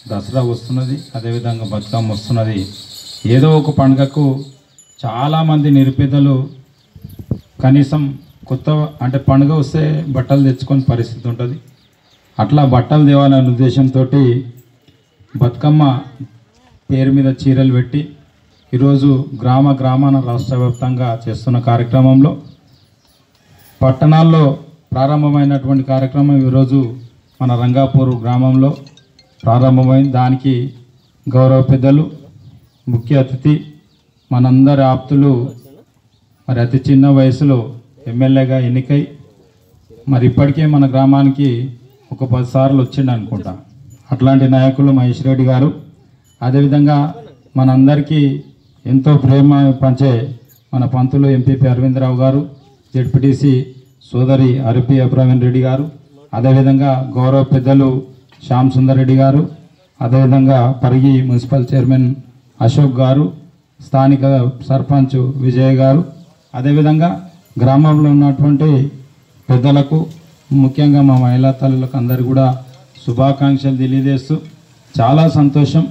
దసరా వస్తున్నది అదేవిధంగా బతుకమ్మ వస్తున్నది ఏదో ఒక పండుగకు చాలామంది నిరుపేదలు కనీసం కొత్త అంటే పండుగ వస్తే బట్టలు తెచ్చుకొని పరిస్థితి ఉంటుంది అట్లా బట్టలు తేవాలనే ఉద్దేశంతో బతుకమ్మ పేరు మీద చీరలు పెట్టి ఈరోజు గ్రామ గ్రామాన రాష్ట్ర వ్యాప్తంగా చేస్తున్న కార్యక్రమంలో పట్టణాల్లో ప్రారంభమైనటువంటి కార్యక్రమం ఈరోజు మన రంగాపూర్ గ్రామంలో ప్రారంభమైంది దానికి గౌరవ పెద్దలు ముఖ్య అతిథి మనందరి ఆప్తులు మరి అతి చిన్న వయసులో ఎమ్మెల్యేగా ఎన్నికై మరి ఇప్పటికే మన గ్రామానికి ఒక పది సార్లు వచ్చిండు అనుకుంటా అట్లాంటి నాయకులు మహేష్ రెడ్డి గారు అదేవిధంగా మనందరికీ ఎంతో ప్రేమ పంచే మన పంతులు ఎంపీపీ అరవిందరావు గారు జెడ్పీటీసీ సోదరి అరిపి అబ్రవీణ్ రెడ్డి గారు అదేవిధంగా గౌరవ పెద్దలు శ్యామ్ సుందర్ రెడ్డి గారు అదేవిధంగా పరిగి మున్సిపల్ చైర్మన్ అశోక్ గారు స్థానిక సర్పంచ్ విజయ్ గారు అదేవిధంగా గ్రామంలో ఉన్నటువంటి పెద్దలకు ముఖ్యంగా మా మహిళా తల్లులకు అందరు కూడా శుభాకాంక్షలు తెలియజేస్తూ చాలా సంతోషం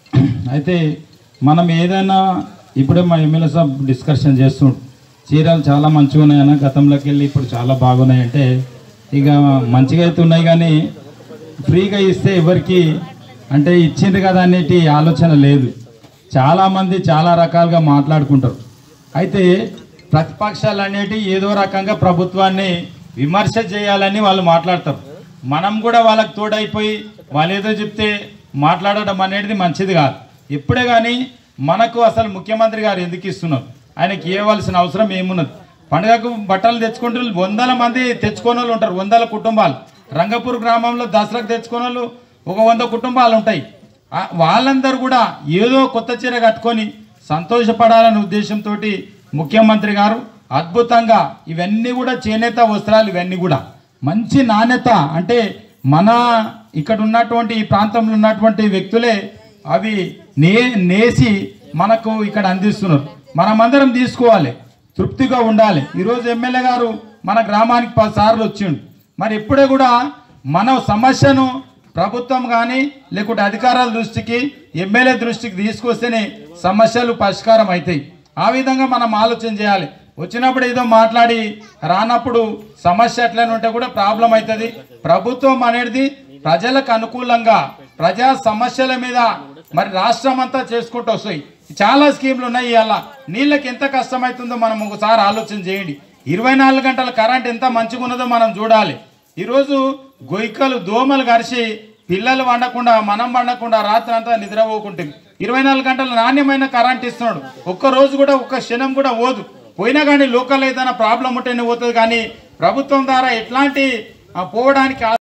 అయితే మనం ఏదైనా ఇప్పుడే మా ఎమ్మెల్యే సాబ్ డిస్కషన్ చేస్తుండు చీరలు చాలా మంచిగా ఉన్నాయన్న గతంలోకి వెళ్ళి ఇప్పుడు చాలా బాగున్నాయంటే ఇక మంచిగా అయితే ఉన్నాయి కానీ ఫ్రీగా ఇస్తే ఎవరికి అంటే ఇచ్చింది కదా అనేటి ఆలోచన లేదు చాలామంది చాలా రకాలుగా మాట్లాడుకుంటారు అయితే ప్రతిపక్షాలు అనేటి ఏదో రకంగా ప్రభుత్వాన్ని విమర్శ చేయాలని వాళ్ళు మాట్లాడతారు మనం కూడా వాళ్ళకి తోడైపోయి వాళ్ళు ఏదో చెప్తే మాట్లాడడం అనేది మంచిది కాదు ఎప్పుడే కానీ మనకు అసలు ముఖ్యమంత్రి గారు ఎందుకు ఇస్తున్నారు ఆయనకి ఇవ్వవలసిన అవసరం ఏమున్నది పండుగకు బట్టలు తెచ్చుకుంటూ వందల మంది తెచ్చుకోని వాళ్ళు ఉంటారు వందల కుటుంబాలు రంగపూర్ గ్రామంలో దసరాకు తెచ్చుకోని వాళ్ళు ఒక వంద కుటుంబాలు ఉంటాయి ఆ వాళ్ళందరూ కూడా ఏదో కొత్త చీర కట్టుకొని సంతోషపడాలనే ఉద్దేశంతో ముఖ్యమంత్రి గారు అద్భుతంగా ఇవన్నీ కూడా చేనేత వస్త్రాలు ఇవన్నీ కూడా మంచి నాణ్యత అంటే మన ఇక్కడ ఉన్నటువంటి ఈ ప్రాంతంలో ఉన్నటువంటి వ్యక్తులే అవి నే నేసి మనకు ఇక్కడ అందిస్తున్నారు మనమందరం తీసుకోవాలి తృప్తిగా ఉండాలి ఈరోజు ఎమ్మెల్యే గారు మన గ్రామానికి పది సార్లు వచ్చిండు మరి ఎప్పుడే కూడా మన సమస్యను ప్రభుత్వం కానీ లేకుంటే అధికారాల దృష్టికి ఎమ్మెల్యే దృష్టికి తీసుకొస్తేనే సమస్యలు పరిష్కారం అవుతాయి ఆ విధంగా మనం ఆలోచన చేయాలి వచ్చినప్పుడు ఏదో మాట్లాడి రానప్పుడు సమస్య ఎట్లనే ఉంటే కూడా ప్రాబ్లం అవుతుంది ప్రభుత్వం అనేది ప్రజలకు అనుకూలంగా ప్రజా సమస్యల మీద మరి రాష్ట్రం అంతా చేసుకుంటూ వస్తాయి చాలా స్కీమ్లు ఉన్నాయి ఇవాళ నీళ్ళకి ఎంత కష్టమవుతుందో మనం ఒకసారి ఆలోచన చేయండి ఇరవై నాలుగు గంటల కరెంట్ ఎంత మంచిగా ఉన్నదో మనం చూడాలి ఈరోజు గొయ్కలు దోమలు కరిచి పిల్లలు వండకుండా మనం వండకుండా రాత్రి అంతా నిద్రపోకుంటుంది ఇరవై నాలుగు గంటల నాణ్యమైన కరెంట్ ఇస్తున్నాడు ఒక్క రోజు కూడా ఒక్క క్షణం కూడా పోదు పోయినా కానీ లోకల్ ఏదైనా ప్రాబ్లం ఉంటేనే పోతుంది కానీ ప్రభుత్వం ద్వారా ఎట్లాంటి ఆ, పోవడానికి